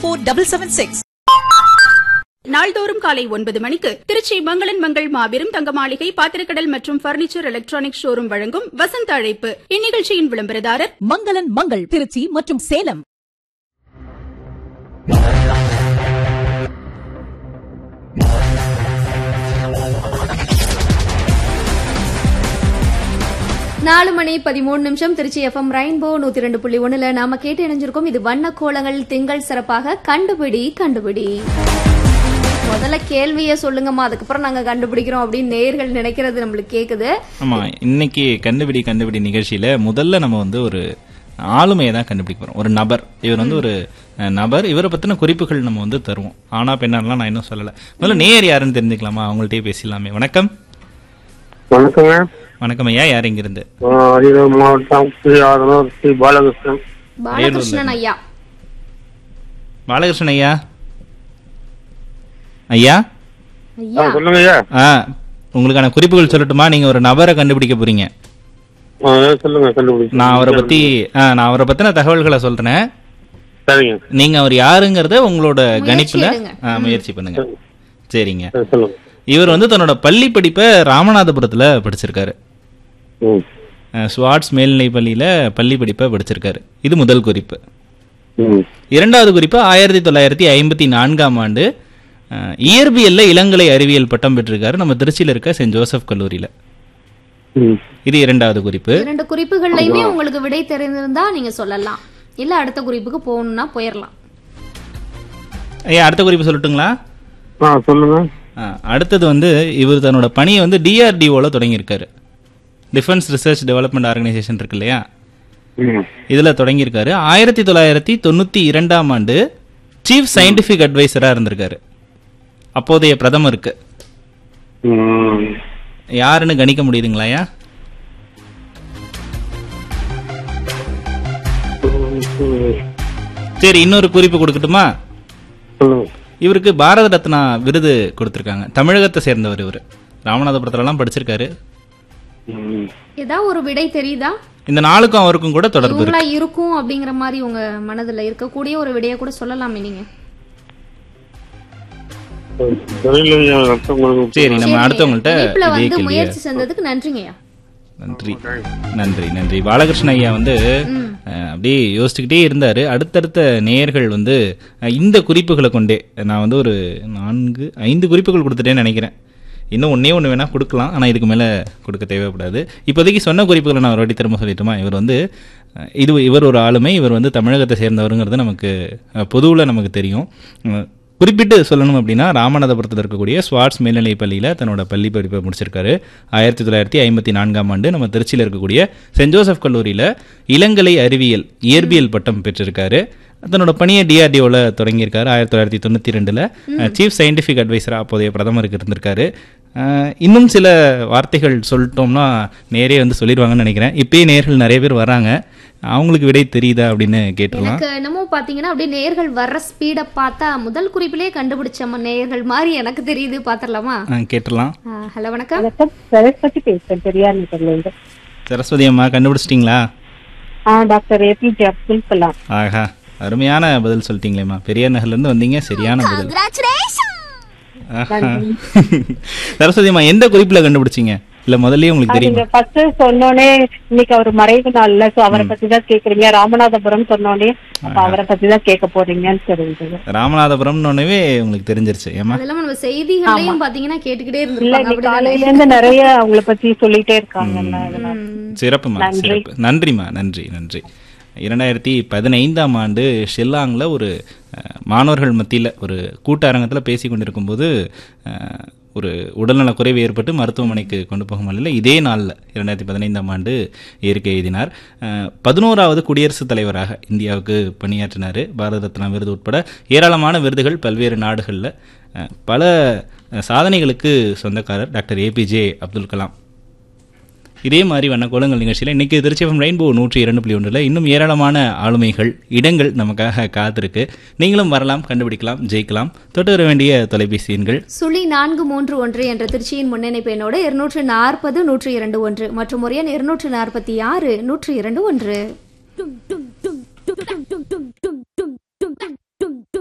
Four double seven six நாள்தோறும் காலை ஒன்பது மணிக்கு திருச்சி மங்களன் மங்கள் மாபெரும் தங்க மாளிகை பாத்திரக்கடல் மற்றும் பர்னிச்சர் எலக்ட்ரானிக் ஷோரூம் வழங்கும் வசந்த அழைப்பு இந்நிகழ்ச்சியின் விளம்பரதாரர் மங்களன் மங்கள் திருச்சி மற்றும் சேலம் நாலு மணி பதிமூணு நிமிஷம் திருச்சி எஃப்எம் ரெயின்போ நூத்தி ரெண்டு புள்ளி ஒண்ணுல நாம கேட்டு இணைஞ்சிருக்கோம் இது வண்ண கோலங்கள் திங்கள் சிறப்பாக கண்டுபிடி கண்டுபிடி முதல்ல கேள்வியே சொல்லுங்கம்மா அதுக்கப்புறம் நாங்க கண்டுபிடிக்கிறோம் அப்படின்னு நேர்கள் நினைக்கிறது நம்மளுக்கு கேக்குது ஆமா இன்னைக்கு கண்டுபிடி கண்டுபிடி நிகழ்ச்சியில முதல்ல நம்ம வந்து ஒரு ஆளுமையை தான் கண்டுபிடிக்க போறோம் ஒரு நபர் இவர் வந்து ஒரு அஹ், நபர் இவரை பத்தின குறிப்புகள் நம்ம வந்து தருவோம் ஆனா பெண்ணாலாம் நான் இன்னும் சொல்லல முதல்ல நேர் யாருன்னு தெரிஞ்சுக்கலாமா அவங்கள்ட்டயே பேசலாமே வணக்கம் வணக்கங்க வணக்கம் ஐயா யார் இங்க இருந்து ஆஹ் அரியலூர் மாவட்டம் ஸ்ரீ ஆதனூர் ஸ்ரீ பாலகிருஷ்ணன் பாலகிருஷ்ணன் ஐயா பாலகிருஷ்ணன் ஐயா ஐயா ஐயா ஆ, சொல்லுங்க ஐயா ஆ உங்களுக்கான குறிப்புகள் சொல்லட்டுமா நீங்க ஒரு நபரை கண்டுபிடிக்க போறீங்க ஆ, சொல்லுங்க கண்டுபிடிச்சு நான் அவரை பத்தி ஆ, நான் அவரை பத்தின தகவல்களை சொல்றேன் சரிங்க நீங்க அவர் யாருங்கிறத உங்களோட முயற்சி கணிப்புல எடுங்க. ஆ, முயற்சி பண்ணுங்க சரிங்க சரி, சொல்லுங்க இவர் வந்து தன்னோட பள்ளி படிப்பை ராமநாதபுரத்துல படிச்சிருக்காரு ம் அஹ், ஸ்வாட்ஸ் மேல்நிலை பள்ளியில பள்ளி படிப்பை படிச்சிருக்காரு இது முதல் குறிப்பு ம் இரண்டாவது குறிப்பு ஆயிரத்தி தொள்ளாயிரத்தி ஐம்பத்தி நான்காம் ஆண்டு அஹ், இயற்பியல்ல இளங்கலை அறிவியல் பட்டம் பெற்றிருக்காரு நம்ம திருச்சியில இருக்க சென்ட் ஜோசப் கல்லூரியில ம் இது இரண்டாவது குறிப்பு இரண்டு குறிப்புகள்லயுமே உங்களுக்கு விடை தெரிந்திருந்தா நீங்க சொல்லலாம் இல்ல அடுத்த குறிப்புக்கு போகணும்னா போயிடலாம் ஐயா அடுத்த குறிப்பு சொல்லட்டுங்களா ஆ சொல்லுங்க அஹ், அடுத்தது வந்து இவர் தன்னோட பணியை வந்து டிஆர்டிஓல தொடங்கியிருக்காரு டிஃபென்ஸ் ரிசர்ச் டெவலப்மெண்ட் ஆர்கனைசேஷன் இருக்கு இல்லையா ம் இதுல தொடங்கியிருக்காரு ஆயிரத்தி தொள்ளாயிரத்தி தொண்ணூத்தி இரண்டாம் ஆண்டு சீஃப் சயின்டிபிக் அட்வைசரா இருந்திருக்காரு அப்போதைய பிரதமருக்கு ம் யாருன்னு கணிக்க முடியுதுங்களாயா ம். சரி இன்னொரு குறிப்பு கொடுக்கட்டுமா சொல்லுங்க இவருக்கு பாரத ரத்னா விருது கொடுத்திருக்காங்க தமிழகத்தை சேர்ந்தவர் இவர் ராமநாதபுரத்துலலாம் படிச்சிருக்காரு ம் ஏதாவது ஒரு விடை தெரியுதா இந்த நாளுக்கும் அவருக்கும் கூட தொடர்பு இருக்கு இவங்களா இருக்கும் அப்படிங்கிற மாதிரி உங்க மனதுல இருக்கக்கூடிய ஒரு விடையை கூட சொல்லலாமே நீங்க தெரியல ஐயா, அடுத்தவங்களுக்கு சரி நம்ம அடுத்தவங்கள்ட்ட இணைப்புல இதே வந்து கேள்வியை முயற்சி செஞ்சதுக்கு நன்றிங்கய்யா நன்றி நன்றி நன்றி பாலகிருஷ்ண ஐயா வந்து அஹ், அப்படியே யோசிச்சுக்கிட்டே இருந்தாரு அடுத்தடுத்த நேயர்கள் வந்து அஹ், இந்த குறிப்புகளை கொண்டே நான் வந்து ஒரு நான்கு ஐந்து குறிப்புகள் கொடுத்துட்டேன்னு நினைக்கிறேன் இன்னும் ஒண்ணே ஒன்று வேணா கொடுக்கலாம் ஆனால் இதுக்கு மேலே கொடுக்க தேவைப்படாது இப்போதைக்கு சொன்ன குறிப்புகளை நான் ஒரு வாட்டி திரும்ப சொல்லிட்டுமா இவர் வந்து அஹ், இது இவர் ஒரு ஆளுமை இவர் வந்து தமிழகத்தை சேர்ந்தவருங்கிறது நமக்கு பொதுவில் நமக்கு தெரியும் அஹ், குறிப்பிட்டு சொல்லணும் அப்படின்னா ராமநாதபுரத்தில் இருக்கக்கூடிய ஸ்வாட்ஸ் மேல்நிலைப் பள்ளியில் தன்னோட பள்ளி படிப்பை முடிச்சிருக்காரு ஆயிரத்தி தொள்ளாயிரத்தி ஐம்பத்தி நான்காம் ஆண்டு நம்ம திருச்சியில் இருக்கக்கூடிய சென்ட் ஜோசப் கல்லூரியில் இளங்கலை அறிவியல் இயற்பியல் பட்டம் பெற்றிருக்காரு தன்னோட பணியை டிஆர்டிஓவில் தொடங்கியிருக்காரு ஆயிரத்தி தொள்ளாயிரத்தி தொண்ணூற்றி ரெண்டில் சீஃப் சயின்டிஃபிக் அட்வைசராக அப்போதைய பிரதமருக்கு இருந்திருக்காரு அஹ், இன்னும் சில வார்த்தைகள் சொல்லிட்டோம்னா நேரே வந்து சொல்லிடுவாங்கன்னு நினைக்கிறேன் இப்பயே நேர்கள் நிறைய பேர் வராங்க அவங்களுக்கு விடை தெரியுதா அப்படின்னு கேட்டுடலாம் எனக்கு என்னமோ பாத்தீங்கன்னா அப்படியே நேர்கள் வர்ற ஸ்பீட பார்த்தா முதல் குறிப்பிலே கண்டுபிடிச்ச நேர்கள் மாதிரி எனக்கு தெரியுது பாத்திரலாமா அஹ், கேட்டுடலாம் ஹலோ வணக்கம் வணக்கம் சரஸ்வதி பேசுறேன் பெரியார் நகர்ல இருந்து சரஸ்வதி அம்மா கண்டுபிடிச்சிட்டிங்களா ஆ டாக்டர் ஏபிஜே அப்துல் கலாம் ஆஹா அருமையான பதில் சொல்லிட்டீங்களேம்மா பெரியார் நகர்ல இருந்து வந்தீங்க சரியான பதில் ஆஹா. சரஸ்வதி அம்மா எந்த குறிப்புல கண்டுபிடிச்சீங்க இல்ல முதல்லயே உங்களுக்கு நீங்க தெரியுமா ஃபர்ஸ்ட் சொன்னோனே இன்னைக்கு அவர் மறைவு நாள்ல சோ அவரை பத்தி தான் கேக்குறீங்க ராமநாதபுரம் சொன்னோனே அப்ப அவரை பத்தி தான் கேட்க போறீங்கன்னு தெரிஞ்சது ராமநாதபுரம்னு ஒன்னவே உங்களுக்கு தெரிஞ்சிருச்சு ஏமா அது இல்லாம நம்ம செய்திகளையும் பாத்தீங்கன்னா கேட்டுக்கிட்டே இல்ல இருந்திருப்பாங்க இன்னைக்கு அப்படிதானே? காலையில இருந்து நிறைய அவங்கள பத்தி சொல்லிட்டே இருக்காங்கல்ல அதனால சிறப்புமா சிறப்பு நன்றிம்மா நன்றி நன்றி இரண்டாயிரத்தி பதினைந்தாம் ஆண்டு ஷில்லாங்கில் ஒரு அஹ், மாணவர்கள் மத்தியில் ஒரு கூட்ட அரங்கத்தில் பேசி கொண்டிருக்கும்போது அஹ், ஒரு உடல்நலக் குறைவு ஏற்பட்டு மருத்துவமனைக்கு கொண்டு போகும் நிலையில் இதே நாளில் இரண்டாயிரத்தி பதினைந்தாம் ஆண்டு இயற்கை எழுதினார் அஹ், பதினோராவது குடியரசுத் தலைவராக இந்தியாவுக்கு பணியாற்றினார் பாரத ரத்னா விருது உட்பட ஏராளமான விருதுகள் பல்வேறு நாடுகளில் அஹ், பல அஹ், சாதனைகளுக்கு சொந்தக்காரர் டாக்டர் ஏபிஜே அப்துல் கலாம் இதே மாதிரி வண்ண கோலங்கள் நிகழ்ச்சியில் இன்னைக்கு திருச்சியம் ரெயின்போ நூற்றி இரண்டு புள்ளி ஒன்றில் இன்னும் ஏராளமான ஆளுமைகள் இடங்கள் நமக்காக காத்திருக்கு நீங்களும் வரலாம் கண்டுபிடிக்கலாம் ஜெயிக்கலாம் தொட்டு வர வேண்டிய தொலைபேசி எண்கள் சுழி நான்கு மூன்று ஒன்று என்ற திருச்சியின் முன்னணிப்பு எண்ணோடு இருநூற்று நாற்பது நூற்று இரண்டு ஒன்று மற்றும் ஒரு எண் இருநூற்று நாற்பத்தி ஆறு நூற்று இரண்டு ஒன்று